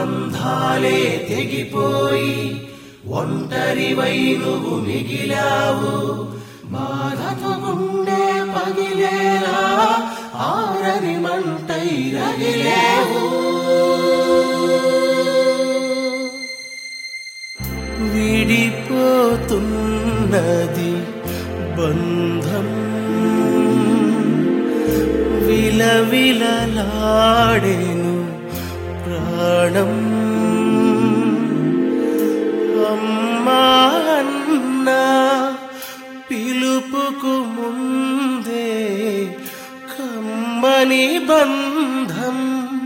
బంధాలే తెగిపోయి ఒంటరి వైనువు మిగిలావు బాధతో గుండె పగిలేలా ఆరని మంటై రగిలేవు విడిపోతున్నది బంధం విలవిలలాడేను ప్రాణం అమ్మా అన్న పిలుపుకు ముందే కమ్మని బంధం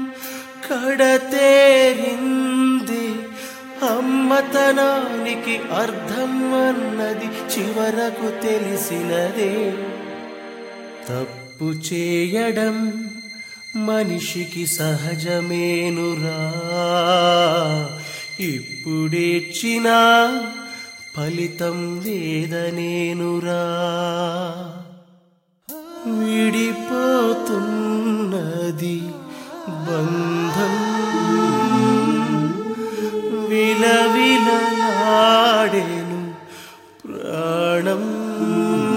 కడతేరింది అమ్మతనానికి అర్థం అన్నది చివరకు తెలిసినదే తప్పు చేయడం మనిషికి సహజమేనురా ఇప్పుడేచ్చినా ఫలితం లేదనేనురా విడిపోతున్నది బంధం విలవిలలాడేను ప్రాణం